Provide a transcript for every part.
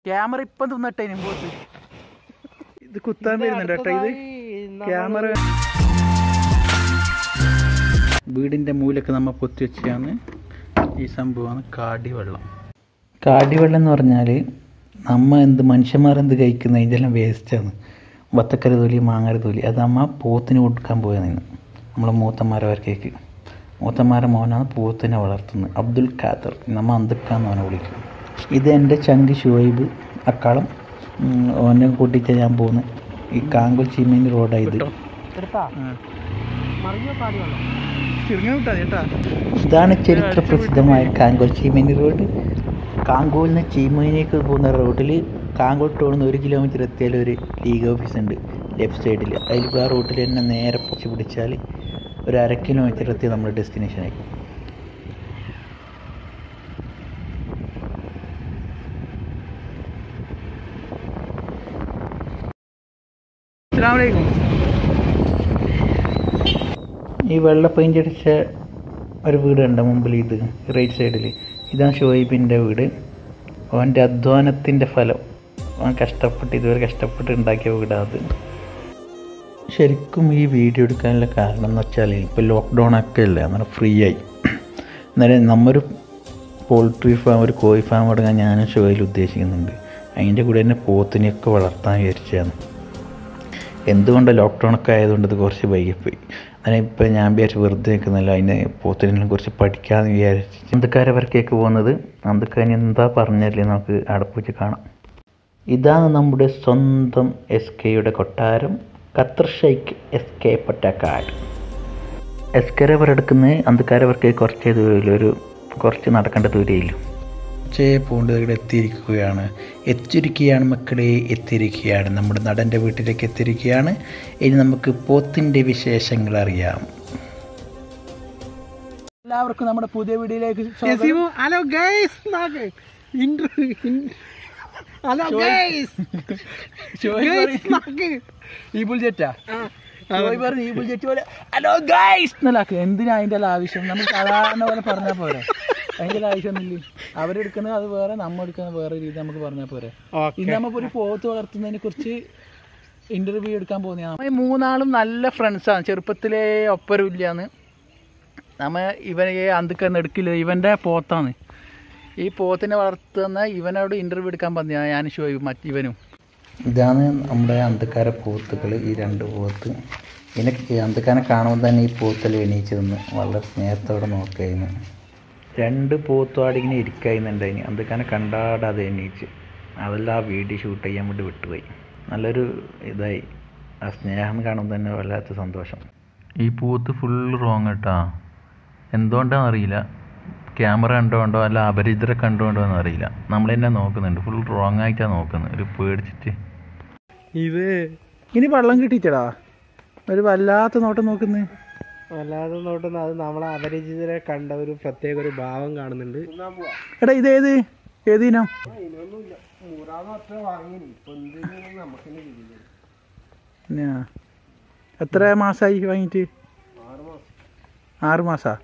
Camera ഇപ്പം തിന്നട്ടെ പോത്ത് ഇത് കുത്താൻ വരുന്നുണ്ട് കേട്ടോ ഇത് ക്യാമറ വീടിൻ്റെ മൂലൊക്കെ നമ്മൾ പൊത്തി വെച്ചാണ് ഈ സംഭവമാണ് കാടിവെള്ളം കാടിവെള്ളം എന്ന് പറഞ്ഞാൽ നമ്മ എന്ത് മനുഷ്യന്മാർ എന്ത് കഴിക്കുന്ന ഇതെല്ലാം വേസ്റ്റാണ് വത്തക്കര തൊലി മാങ്ങര തൊലി അത് നമ്മ പോത്തിന് കൊടുക്കാൻ പോയതാണ് നമ്മളെ മൂത്തന്മാരെ വരക്കേക്ക് മൂത്തന്മാരെ മോനാണ് പോത്തിനെ വളർത്തുന്നത് അബ്ദുൽ ഖാദർ നമ്മ അന്തക്കാന്ന് അവനെ വിളിക്കും ഇത് എൻ്റെ ചങ്ക് ഷുഹൈബ് അക്കാളം ഉം, ഓനെ കൂട്ടിയിട്ട് ഞാൻ പോകുന്നത് ഈ കാങ്കുൽ ചീമേനി റോഡാണ് ഇത് ഇതാണ് ചരിത്ര പ്രസിദ്ധമായ കാങ്കോൽ ചീമേനി റോഡ് കാങ്കോലിൽ നിന്ന് ചീമേനിക്ക് പോകുന്ന റോഡിൽ കാങ്കോൾ ടൗണിൽ ഒരു കിലോമീറ്റർ എത്തിയാൽ ഒരു ലീഗ് ഓഫീസ് ഉണ്ട് ലെഫ്റ്റ് സൈഡിൽ അതിൽ ആ റൂട്ടിൽ തന്നെ നേരെ പിടിച്ച് പിടിച്ചാൽ ഒരു അര കിലോമീറ്റർ എത്തി നമ്മുടെ ഡെസ്റ്റിനേഷനായി അസ്സാമലൈക്കും ഈ വെള്ള പെയിൻ്റ് അടിച്ച ഒരു വീടുണ്ട് മുമ്പിൽ ഇത് റൈറ്റ് സൈഡിൽ ഇതാണ് ഷോയിബിൻ്റെ വീട് അവൻ്റെ അധ്വാനത്തിൻ്റെ ഫലം അവൻ കഷ്ടപ്പെട്ട് ഇതുവരെ കഷ്ടപ്പെട്ട് ഉണ്ടാക്കിയ വീടാണ് അത് ശരിക്കും ഈ വീഡിയോ എടുക്കാനുള്ള കാരണം എന്ന് വെച്ചാൽ ഇപ്പോൾ ലോക്ക്ഡൗൺ ഒക്കെ അല്ലേ അങ്ങനെ ഫ്രീ ആയി എന്നാലും നമ്മൊരു പോൾട്രി ഫാം ഒരു കോഴി ഫാം തുടങ്ങാൻ ഞാനും ഷോയിൽ ഉദ്ദേശിക്കുന്നുണ്ട് അതിൻ്റെ കൂടെ തന്നെ പോത്തിനെയൊക്കെ വളർത്താൻ വിചാരിച്ചതാണ് എന്തുകൊണ്ട് ലോക്ക്ഡൗൺ ഒക്കെ ആയതുകൊണ്ട് ഇത് കുറച്ച് വൈകിപ്പോയി അങ്ങനെ ഇപ്പം ഞാൻ വിചാരിച്ച് വെറുതെ നിൽക്കുന്നില്ല അതിനെ പോത്തിനെ കുറിച്ച് പഠിക്കാമെന്ന് വിചാരിച്ചു അന്തക്കാരെ വരക്കേക്ക് പോകുന്നത് അന്തക്കാരൻ എന്താ പറഞ്ഞല്ലേ നമുക്ക് അവിടെ പോയിട്ട് കാണാം ഇതാണ് നമ്മുടെ സ്വന്തം എസ് കെയുടെ കൊട്ടാരം ഖത്തർ ഷെയ്ഖ് എസ് കെ പൊറ്റക്കാട് എസ് കെരെ വരെടുക്കുന്നത് അന്തക്കാരെ വർക്ക് കുറച്ച് ദൂരമില്ല ഒരു കുറച്ച് നടക്കേണ്ട ദൂരയില്ല ചേ പൂണ്ട് ഇവിടെ എത്തിയിരിക്കുകയാണ് എത്തിയിരിക്കുകയാണ് മക്കളെ എത്തിയിരിക്കുകയാണ് നമ്മുടെ നടൻ്റെ വീട്ടിലേക്ക് എത്തിയിരിക്കുകയാണ് ഇനി നമുക്ക് പോത്തിൻ്റെ വിശേഷങ്ങൾ അറിയാം എല്ലാവർക്കും നമ്മുടെ പുതിയ വീഡിയോയിലേക്ക് hello guys hello guys E Bull ജെറ്റാ ഈബുൾ ജെറ്റ് പോലെ ഹലോ ഗൈസ് എന്നല്ലാക്ക് എന്തിനാ അതിൻ്റെ എല്ലാം ആവശ്യം നമ്മൾ സാധാരണ പോലെ പറഞ്ഞാൽ പോരെ അതിൻ്റെ എല്ലാം ആവശ്യമൊന്നുമില്ല അവരെടുക്കുന്നത് അത് വേറെ നമ്മ എടുക്കുന്നത് വേറെ രീതി നമുക്ക് പറഞ്ഞാൽ പോരെ ഇന്ന് നമ്മ ഒരു പോത്ത് വളർത്തുന്നതിനെ കുറിച്ച് ഇന്റർവ്യൂ എടുക്കാൻ പോകുന്നതാണ് ഈ മൂന്നാളും നല്ല ഫ്രണ്ട്സാണ് ചെറുപ്പത്തിലേ ഒപ്പരമില്ലാന്ന് നമ്മ ഇവനെ അന്തുക്കന്ന് എടുക്കില്ല ഇവൻ്റെ പോത്താണ് ഈ പോത്തിനെ വളർത്തുന്ന ഇവനോട് ഇന്റർവ്യൂ എടുക്കാൻ പറഞ്ഞ ഞാൻ ഷോയും മറ്റ് ഇവനും ഇതാണ് നമ്മുടെ അന്തക്കാര പോത്തുകൾ ഈ രണ്ട് പോത്ത് എനിക്ക് അന്തക്കാനെ കാണുമ്പോൾ തന്നെ ഈ പോത്തൽ എണീച്ച് നിന്ന് വളരെ സ്നേഹത്തോടെ നോക്കായിരുന്നു രണ്ട് പോത്തുപാടി ഇങ്ങനെ ഇരിക്കായിരുന്നുണ്ട് അതിന് അന്തക്കാനെ കണ്ടാടാതെ എണീച്ച് അതെല്ലാം ആ വീഡിയോ ഷൂട്ട് ചെയ്യാൻ വേണ്ടി വിട്ടുപോയി നല്ലൊരു ഇതായി ആ സ്നേഹം കാണുമ്പോൾ തന്നെ വല്ലാത്ത സന്തോഷം ഈ പൂത്ത് ഫുൾ റോങ് കേട്ടാ എന്തുകൊണ്ടാണെന്ന് അറിയില്ല ക്യാമറ കണ്ടുകൊണ്ടോ അല്ല അപരിചിതരെ കണ്ടുകൊണ്ടോ എന്ന് അറിയില്ല നമ്മൾ തന്നെ നോക്കുന്നുണ്ട് ഫുൾ റോങ് ആയിട്ടാണ് നോക്കുന്നത് ഒരു പേടിച്ചിട്ട് ഇത് ഇനി വെള്ളം കിട്ടിയിട്ടടാ ഒരു വല്ലാത്ത നോട്ടം നോക്കുന്നത് അല്ലാതെ നോട്ടുന്ന അത് നമ്മളെ അപരിചിതരെ കണ്ട ഒരു പ്രത്യേക ഒരു ഭാവം കാണുന്നുണ്ട് എടാ ഇതേത് ഏതിനം പിന്നെ എത്ര മാസമായി വാങ്ങിയിട്ട് ആറ് മാസാ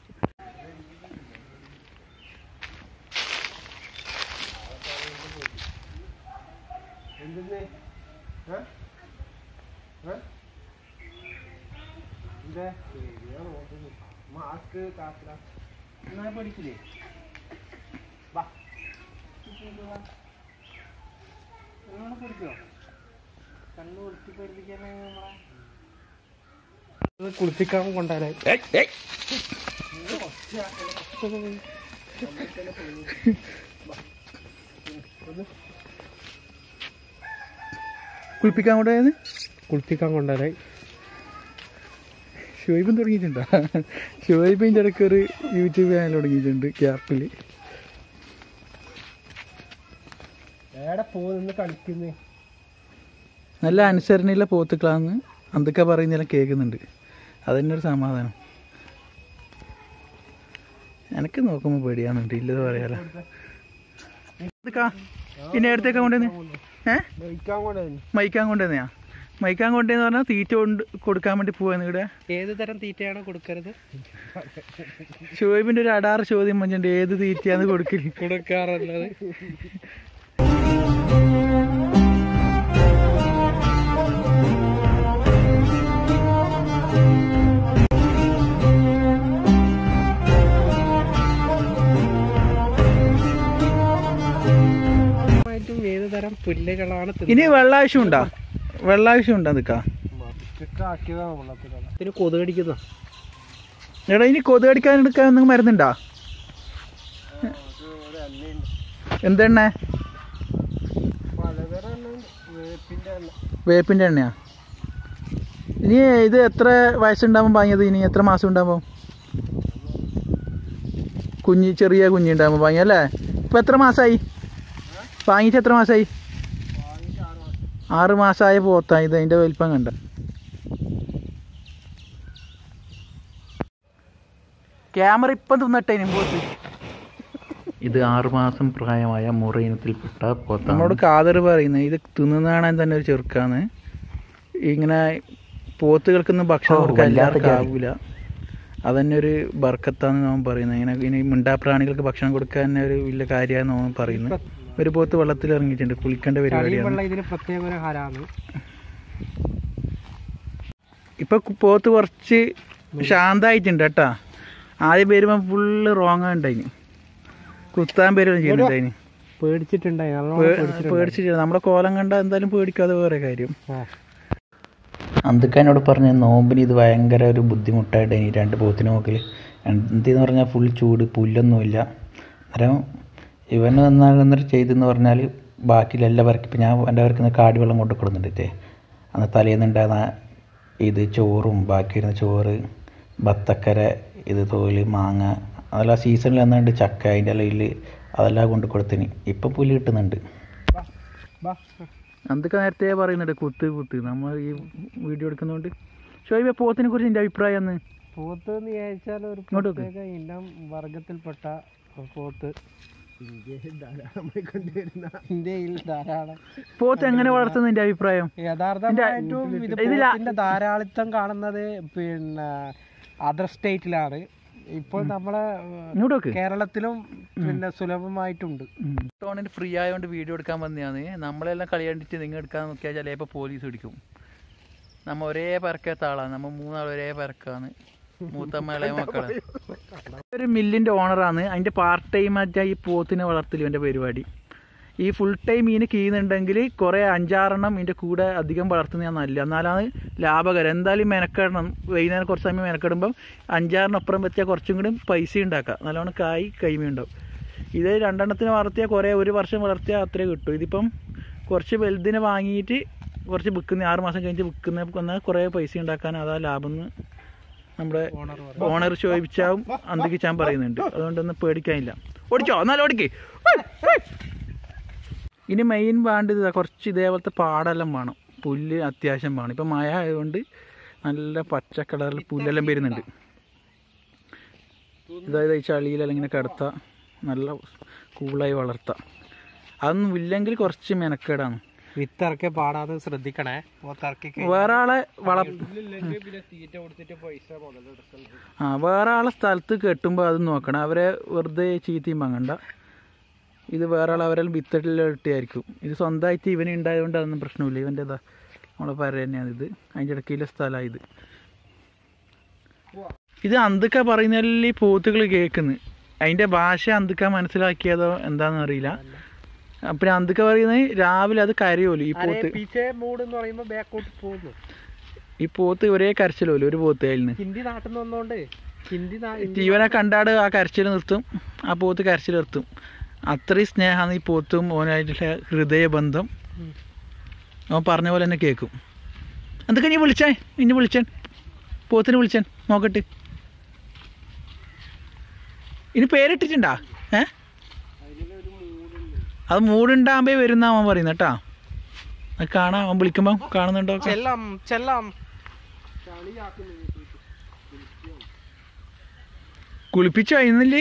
ഇത് കുളിപ്പിക്കാൻ കൊണ്ടാലേ കുളിപ്പിക്കാൻ കൂടെ ആയത് കുളിപ്പിക്കാൻ കൊണ്ടാലേ ഷുവൈബും തുടങ്ങിയിട്ടുണ്ടോ ഷുവൈബിൻ്റെ ഇടയ്ക്ക് ഒരു യൂട്യൂബ് ചാനൽ തുടങ്ങിയിട്ടുണ്ട് ക്യാപ്പിൽ എവിടെ പോകുന്ന കളിക്കുന്നേ നല്ല അനുസരണയുള്ള പോത്തുക്കളാന്ന് എന്തൊക്കെ പറയുന്നതെല്ലാം കേൾക്കുന്നുണ്ട് അതന്നെ ഒരു സമാധാനം എനിക്ക് നോക്കുമ്പോൾ പേടിയാന്നുണ്ട് ഇല്ലത് പറയാലോ ഇതൊക്കെ ഇനി അടുത്തേക്ക് കൊണ്ടുവന്ന് ഏ കഴിക്കാൻ കൊണ്ടുവന്നു മൈക്കാൻ കൊണ്ടുവന്നെയാ മൈക്കാൻ കൊണ്ടുവന്ന് പറഞ്ഞാൽ തീറ്റ കൊണ്ട് കൊടുക്കാൻ വേണ്ടി പോവാന്ന് ഇവിടെ ഏത് തരം തീറ്റയാണ് കൊടുക്കരുത് ഷോയിബിന്റെ ഒരു അടാറ് ചോദ്യം മഞ്ഞുണ്ട് ഏത് തീറ്റയാന്ന് കൊടുക്കല് കൊടുക്കാറുള്ളത് ഏത് തരം പുല്ലുകളാണ് ഇനി വെള്ളാവശ്യം ഉണ്ടോ വെള്ളാവശ്യം ഉണ്ടോ നിക്കാ ആക്കിയതാണ് വെള്ളത്തിലാണ് ഇതിന് കൊതുകടിക്കുന്ന എടാ ഇനി കൊതു കടിക്കാൻ എടുക്കാൻ എന്തെങ്കിലും മരുന്നുണ്ടോ എന്തെണ്ണ പലതരം വേപ്പിന്റെ വേപ്പിൻ്റെ എണ്ണയാ ഇനി ഇത് എത്ര വയസ്സുണ്ടാകുമ്പോൾ വാങ്ങിയത് ഇനി എത്ര മാസം ഉണ്ടാകുമ്പോൾ കുഞ്ഞ് ചെറിയ കുഞ്ഞുണ്ടാകുമ്പോൾ വാങ്ങി അല്ലേ ഇപ്പം എത്ര മാസമായി വാങ്ങിയിട്ട് എത്ര മാസമായി ആറ് മാസമായ പോത്താ ഇത് അതിൻ്റെ വലിപ്പം കണ്ട ക്യാമറ ഇപ്പം തിന്നട്ടെ ഇനി പോത്ത് ഇത് ആറുമാസം പ്രായമായ മുറ ഇനത്തിൽപ്പെട്ട പോത്താണ് നമ്മളോട് കാതർ പറയുന്നത് ഇത് തിന്നുന്നതാണ് തന്നെ ഒരു ചെറുക്കാന്ന് ഇങ്ങനെ പോത്തുകൾക്കൊന്നും ഭക്ഷണം ഓ, കൊടുക്കാൻ വല്ലാത്ത എല്ലാവർക്കും ജാതി. ആവൂല അതന്നെ ഒരു ബർക്കത്താന്ന് നമ്മൾ പറയുന്നത് ഇങ്ങനെ ഇനി മിണ്ടാപ്രാണികൾക്ക് ഭക്ഷണം കൊടുക്കാൻ തന്നെ ഒരു വലിയ കാര്യമാണ് നമ്മൾ പറയുന്നത് ഒരു പോത്ത് വെള്ളത്തിൽ ഇറങ്ങിയിട്ടുണ്ട് കുളിക്കേണ്ട പരിപാടിയാണ് വെള്ളം ഇതിന് പ്രത്യേക ഒരു ഹരാണ് ഇപ്പൊ കു- പോത്ത് കുറച്ച് ശാന്തമായിട്ടുണ്ട് കേട്ടാ ആദ്യം വരുമ്പോ ഫുള്ള് റോങ് ഉണ്ടായിന് കുത്താൻ പേരും ചെയ്യുന്നുണ്ടായിന് പേടിച്ചിട്ടുണ്ടായി നല്ലോണം പേ- പേടിച്ചിട്ടുണ്ടായി. പേടിച്ചിട്ട് നമ്മുടെ കോലം കണ്ട എന്തായാലും പേടിക്കാതെ വേറെ കാര്യം ആ. അന്തിക്കാനോട് പറഞ്ഞ നോമ്പിന് ഇത് ഭയങ്കര ഒരു ബുദ്ധിമുട്ടായിട്ട് ഇനി രണ്ട് പോത്തിന് നോക്കൽ എന്തെന്ന് പറഞ്ഞാൽ ഫുൾ ചൂട് പുല്ലൊന്നുമില്ല അന്നേരം ഇവന് എന്നാൽ എന്നിട്ട് ചെയ്തെന്ന് പറഞ്ഞാൽ ബാക്കിയുള്ള എല്ലാവർക്കും ഇപ്പം ഞാൻ എൻ്റെ അവർക്ക് കാടി വെള്ളം കൊണ്ട് കൊടുക്കുന്നുണ്ടേ അന്ന് തലേന്നുണ്ടാകുന്ന ഇത് ചോറും ബാക്കി വരുന്ന ചോറ് ബത്തക്കര ഇത് തോല് മാങ്ങ അതെല്ലാം സീസണിൽ വന്നുണ്ട് ചക്ക അതിൻ്റെ ഇലയിൽ അതെല്ലാം കൊണ്ട് കൊടുത്തിന് ഇപ്പം പുല്ല് കിട്ടുന്നുണ്ട് ബാ. എന്തൊക്കെ നേരത്തെ പറയുന്നുണ്ട് കുത്ത് കുത്ത് നമ്മൾ ഈ വീഡിയോ എടുക്കുന്നതുകൊണ്ട് ഷോയിബെ പോത്തിനെ കുറിച്ച് എൻ്റെ അഭിപ്രായം എന്ന് പോത്ത് എന്ന് വിചാരിച്ചാൽ ഒരു ഇങ്ങോട്ട് നോക്ക്. പ്രത്യേക ഇനം വർഗത്തിൽപ്പെട്ട പോത്ത് ഇന്ത്യയിൽ ധാരാളമായി കണ്ടുവരുന്ന ഇന്ത്യയിൽ ധാരാളം പോത്ത് എങ്ങനെ വളർത്തുന്ന എൻ്റെ അഭിപ്രായം യഥാർത്ഥമായിട്ടും ഇത് ഇതിലാ- പോത്തിന്റെ ധാരാളിത്തം കാണുന്നത് പിന്നെ അതർ സ്റ്റേറ്റിലാണ് ഇപ്പോൾ നമ്മളെ ഏഹ്, ഇങ്ങോട്ട് നോക്ക് കേരളത്തിലും പിന്നെ സുലഭമായിട്ടുണ്ട് ടോണിന് ഫ്രീ ആയതുകൊണ്ട് വീഡിയോ എടുക്കാൻ വന്നതാണ് നമ്മളെല്ലാം കളി കണ്ടിട്ട് നിങ്ങൾ എടുക്കാൻ നോക്കിയാൽ ചിലപ്പോൾ പോലീസ് പിടിക്കും നമ്മ ഒരേ പരക്കാത്ത ആളാണ് നമ്മ മൂന്നാൾ ഒരേ പരക്കാണ് മൂത്തമ്മ ഇളയ മക്കള് ഒരു മില്ലിന്റെ ഓണറാണ് അതിന്റെ പാർട്ട് ടൈം ആയിട്ട് ഈ പോത്തിനെ വളർത്തലും എൻ്റെ പരിപാടി ഈ ഫുൾ ടൈം മീന് കീന്നുണ്ടെങ്കിൽ കുറേ അഞ്ചാറെണ്ണം ഇതിൻ്റെ കൂടെ അധികം വളർത്തുന്ന നല്ല എന്നാലാണ് ലാഭകരം എന്തായാലും മെനക്കെടണം വൈകുന്നേരം കുറച്ച് സമയം മെനക്കെടുമ്പം അഞ്ചാറിന് അപ്പുറം വെച്ചാൽ കുറച്ചും കൂടി പൈസ ഉണ്ടാക്കാം നല്ലോണം കായ് കൈമ ഉണ്ടാവും ഇത് രണ്ടെണ്ണത്തിന് വളർത്തിയാൽ കുറേ ഒരു വർഷം വളർത്തിയാൽ അത്രേ കിട്ടും ഇതിപ്പം കുറച്ച് വലുതിനെ വാങ്ങിയിട്ട് കുറച്ച് വിൽക്കുന്ന ആറ് മാസം കഴിഞ്ഞ് വിൽക്കുന്ന വന്നാൽ കുറേ പൈസ ഉണ്ടാക്കാൻ അതാ ലാഭം എന്ന് നമ്മുടെ ഓണർ ചോദിച്ചാവും അന്തിക്കിച്ചാൻ പറയുന്നുണ്ട് അതുകൊണ്ടൊന്നും പേടിക്കാനില്ല ഓടിച്ചോ എന്നാലും ഓടിക്കേ ഇനി മെയിൻ വേണ്ടത് ഇതാ കുറച്ച് ഇതേപോലത്തെ പാടെല്ലാം വേണം പുല്ല് അത്യാവശ്യം വേണം ഇപ്പം മഴ ആയതുകൊണ്ട് നല്ല പച്ച കളറിൽ പുല്ലെല്ലാം വരുന്നുണ്ട് ഇതായത് ഈ ചളിയിലെല്ലാം ഇങ്ങനെ കിടത്താം നല്ല കൂളായി വളർത്താം അതൊന്നും ഇല്ലെങ്കിൽ കുറച്ച് മെനക്കേടാണ് വിത്തിറക്കി പാടാതെ ശ്രദ്ധിക്കണേ പോത്തിറക്കി വേറെ ആളെ വള പിന്നെ തീറ്റ കൊടുത്തിട്ട് പൈസ മുതലെടുക്കുന്നത് ആ വേറെ ആളെ സ്ഥലത്ത് കെട്ടുമ്പോൾ അത് നോക്കണം അവരെ വെറുതെ ചീത്തയും വാങ്ങണ്ട ഇത് വേറെ ആൾ അവരെ വിത്തിട്ടിട്ടായിരിക്കും ഇത് സ്വന്തമായിട്ട് ഇവന് ഉണ്ടായതുകൊണ്ട് അതൊന്നും പ്രശ്നമില്ല ഇവൻ്റെ ഇതാ നമ്മളെ പര തന്നെയാണ് ഇത് അതിൻ്റെ ഇടയ്ക്കിലെ സ്ഥലമാണ് ഇത് ഇത് അന്തൊക്കെ പറയുന്നതിൽ ഈ പോത്തുകൾ കേൾക്കുന്നത് അതിൻ്റെ ഭാഷ അന്തൊക്കെ മനസ്സിലാക്കിയതോ എന്താണെന്ന് അറിയില്ല പിന്നെ അന്തൊക്കെ പറയുന്നത് രാവിലെ അത് കരയോലു ഈ പോത്ത് പിച്ചെ മൂഡ് എന്ന് പറയുമ്പോ ബാക്കോട്ട് പോകുന്നു ഈ പോത്ത് ഒരേ കരച്ചിലോലു ഒരു പോത്ത് അതിൽ നിന്ന് ഹിന്ദി നാട്ടിൽ നിന്ന് വന്നോണ്ട് ഹിന്ദി നാ- ജീവനെ കണ്ടാട് ആ കരച്ചിൽ നിർത്തും ആ പോത്ത് കരച്ചിൽ നിർത്തും അത്രയും സ്നേഹമാണ് ഈ പോത്തും ഓനായിട്ടുള്ള ഹൃദയബന്ധം ഉം. അവൻ പറഞ്ഞ പോലെ തന്നെ കേൾക്കും എന്തൊക്കെ നീ വിളിച്ചേ ഇനി വിളിച്ചാൻ പോത്തിന് വിളിച്ചാൻ നോക്കട്ടെ ഇനി പേരിട്ടിട്ടുണ്ടാ ഏ അത് മൂടുണ്ടാകുമ്പോ വരുന്ന അവൻ പറയുന്ന കേട്ടാ അത് കാണാം അവൻ വിളിക്കുമ്പോ കാണുന്നുണ്ടോ ചെല്ലാം ചെല്ലാം കുളിപ്പിച്ചോ ഇന്നില്ലേ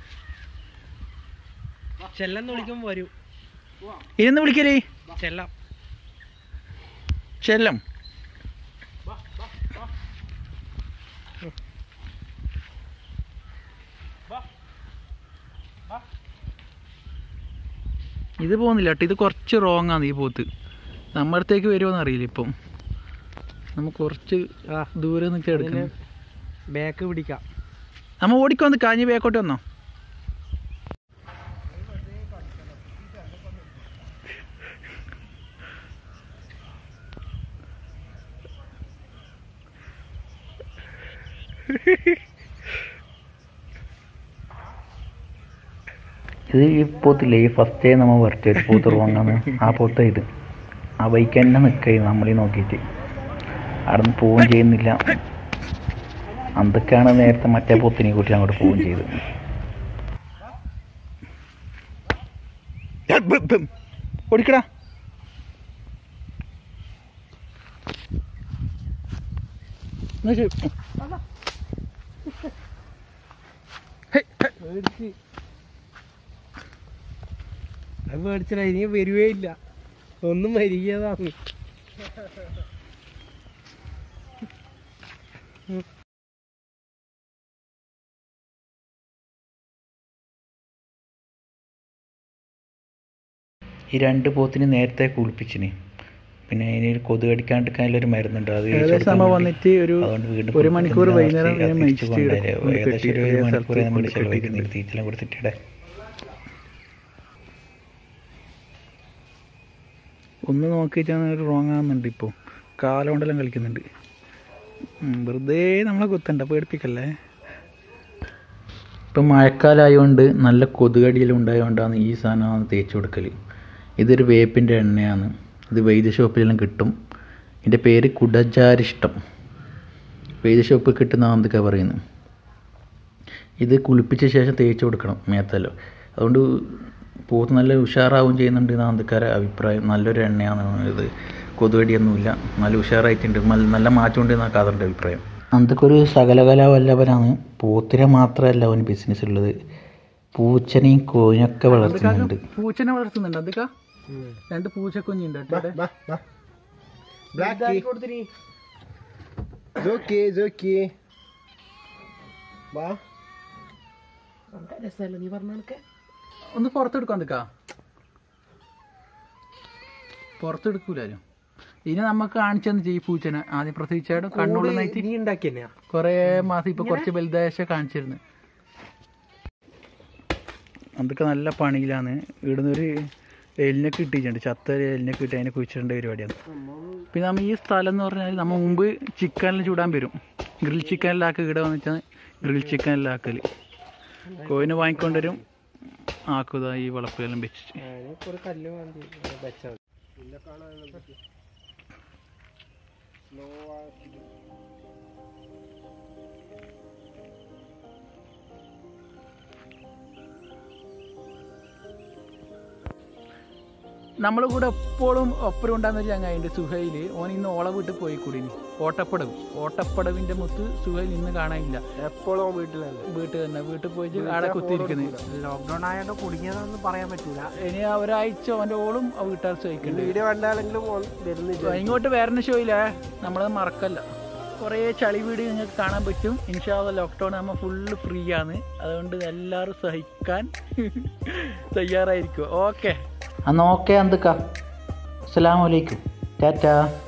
ചെല്ലെന്ന് വിളിക്കുമ്പോ വരൂ ഇനിന്ന് വിളിക്കലേ ചെല്ലാം ചെല്ലം ഇത് പോകുന്നില്ല കേട്ടോ ഇത് കുറച്ച് റോങ് ആണ് ഈ പോത്ത് നമ്മുടെ അടുത്തേക്ക് വരുമോന്ന് അറിയില്ല ഇപ്പം നമ്മൾ കുറച്ച് ആ ദൂരെ നിൽക്കി എടുക്കണം ബാക്ക് പിടിക്കാം നമ്മ ഓടിക്കൊന്ന് കാഞ്ഞ് ബേക്കോട്ട് വന്നോ ഇത് ഈ പോത്തില്ലേ ഈ ഫസ്റ്റ് നമ്മൾ വരച്ച ഒരു പോത്ത് റോങ്ങാന്ന് ആ പോത്ത ഇത് ആ ബൈക്ക് തന്നെ നിൽക്കുക നമ്മളീ നോക്കിയിട്ട് അവിടെ നിന്ന് പോവുകയും ചെയ്യുന്നില്ല അന്തൊക്കെയാണ് നേരത്തെ മറ്റേ പോത്തിനെ കൂട്ടി അങ്ങോട്ട് പോവുകയും ചെയ്ത് ഓടിക്കടാ എന്നാ ശരി പേടിച്ച് അത് പേടിച്ചില്ല ഇനി വരുവേ ഇല്ല ഒന്നും മരിക്കാതാണ് ഈ രണ്ട് പോത്തിന് നേരത്തെ കുളിപ്പിച്ചിന് പിന്നെ അതിന് ഒരു കൊതു കടിക്കാണ്ടിരിക്കാനുള്ളൊരു മരുന്നുണ്ട് അത് തേച്ച് ഏകദേശം നമ്മ കൊടുക്കാൻ വന്നിട്ട് ഒരു അതുകൊണ്ട് വീണ്ടും ഒരു മണിക്കൂർ ഫുഡ് വൈകുന്നേരം അത് ഇങ്ങനെ തിരിച്ച് മരിച്ചിട്ട് കൊണ്ടുവരാം. കൊണ്ട് ഏകദേശം കെട്ടി ഒരു ഒരേ മണിക്കൂർ സ്ഥലത്ത് നമ്മൾ കൊണ്ട് ചെലവഴിക്കുന്നില്ല തീറ്റെല്ലാം കൊടുത്തിട്ടിടെ ഒന്ന് നോക്കിയിട്ടാണ് ഒരു റോങ് ആകുന്നുണ്ട് ഇപ്പോൾ കാലുകൊണ്ടെല്ലാം കളിക്കുന്നുണ്ട് ഉം, വെറുതെ നമ്മളെ കുത്തണ്ട പേടിപ്പിക്കല്ലേ ഇപ്പം മഴക്കാലമായതുകൊണ്ട് നല്ല കൊതുകടിയെല്ലാം ഉണ്ടായതുകൊണ്ടാണ് ഈ സാധനം തേച്ച് കൊടുക്കൽ ഇതൊരു വേപ്പിൻ്റെ എണ്ണയാണ് ഇത് വൈദ്യ ഷോപ്പിലെല്ലാം കിട്ടും ഇതിൻ്റെ പേര് കുടജാരിഷ്ടം വൈദ്യ ഷോപ്പിൽ കിട്ടുന്ന എന്തൊക്കെ പറയുന്നത് ഇത് കുളിപ്പിച്ച ശേഷം തേച്ച് കൊടുക്കണം മേത്തല്ലോ അതുകൊണ്ട് പോത്ത് നല്ല ഉഷാറാവും ചെയ്യുന്നുണ്ട് എന്നാണ് എന്തൊക്കെ അഭിപ്രായം നല്ലൊരു എണ്ണയാണ് ഇത് കൊതുകടിയൊന്നുമില്ല നല്ല ഉഷാറായിട്ടുണ്ട് നല്ല- നല്ല മാറ്റമുണ്ട് എന്നാണ് കാതറിൻ്റെ അഭിപ്രായം അന്തൊക്കെ ഒരു സകലകല വല്ലവനാണ് പോത്തിനെ മാത്രമല്ല അവന് ബിസിനസ് ഉള്ളത് പൂച്ചനെയും കോഴിനൊക്കെ വളർത്തുന്നുണ്ട് പൂച്ചനെ വളർത്തുന്നുണ്ട് അതൊക്കെ രണ്ട് പൂച്ചക്കുഞ്ഞുണ്ട് കേട്ടോ ഇവിടെ. ബ്ലാക്ക് ജോക്കി ജോക്കി വാ രസമല്ല നീ പറഞ്ഞ കണക്കെ ഒന്ന് പുറത്തെടുക്കാൻ നിൽക്കാ പുറത്തെടുക്കൂലോ ഇനി നമുക്ക് കാണിച്ചെന്ന് ചെയ്യും പൂച്ചനെ ആദ്യം പ്രസവിച്ചായിട്ട് കണ്ണുള്ള നൈറ്റ് നീ ഉണ്ടാക്കി തന്നെയാ കൊറേ മാസം ഇപ്പൊ കുറച്ച് വലുതായ കാണിച്ചിരുന്നു അതൊക്കെ നല്ല പണിയിലാണ് ഇവിടുന്ന് ഒരു എലിനെ കിട്ടിയിട്ടുണ്ട് ചത്ത ഒരു എലിനെ കിട്ടി അതിനെ കുഴിച്ചിടേണ്ട പരിപാടിയാണ് പിന്നെ നമ്മ ഈ സ്ഥലം എന്ന് പറഞ്ഞാൽ നമ്മ മുമ്പ് ചിക്കനിൽ ചൂടാൻ വരും ഗ്രിൽ ചിക്കനിലാക്കി ഇവിടെ വന്നിട്ടാണ് ഗ്രിൽ ചിക്കനിലാക്കല് കോയിനെ വാങ്ങിക്കൊണ്ടുവരും ആക്കുക ഈ വളപ്പിലെല്ലാം വെച്ചിട്ട് ഒരു കല്ല് വേണ്ടി വെച്ചാൽ നമ്മളെ കൂടെ എപ്പോഴും ഒപ്പരം ഉണ്ടാകുന്ന ഒരു ചങ്ങായിണ്ട് സുഹൈല് ഓൻ ഇന്ന് ഓള വീട്ടിൽ പോയി കൂടി ഓട്ടപ്പടവ് ഓട്ടപ്പടവിന്റെ മുത്ത് സുഹൈൽ ഇന്ന് കാണാനില്ല എപ്പോഴും വീട്ടിലല്ലേ വീട്ടിൽ തന്നെ വീട്ടിൽ പോയിട്ട് ആടെ കുത്തിയിരിക്കുന്നത് ലോക്ക്ഡൌൺ ആയതുകൊണ്ട് കുടുങ്ങിയതാണെന്ന് പറയാൻ പറ്റൂല ഇനി ഒരാഴ്ച അവന്റെ ഓളും ആ വീട്ടുകാർ ചോദിക്കുന്നുണ്ട് വീഡിയോ കണ്ടാലെങ്കിലും ഓൻ വരുന്നില്ല ഇങ്ങോട്ട് വേറെ ഷോയില്ലേ നമ്മളത് മറക്കല്ല കുറേ ചളി വീട് നിങ്ങൾക്ക് കാണാൻ പറ്റും ഇൻഷാല്ല ലോക്ക്ഡൗൺ നമ്മൾ ഫുള്ള് ഫ്രീ ആണ് അതുകൊണ്ട് എല്ലാവരും സഹിക്കാൻ തയ്യാറായിരിക്കും ഓക്കെ എന്നാൽ ഓക്കെ എന്തൊക്കെ അസ്സലാമലൈക്കും ടാറ്റാ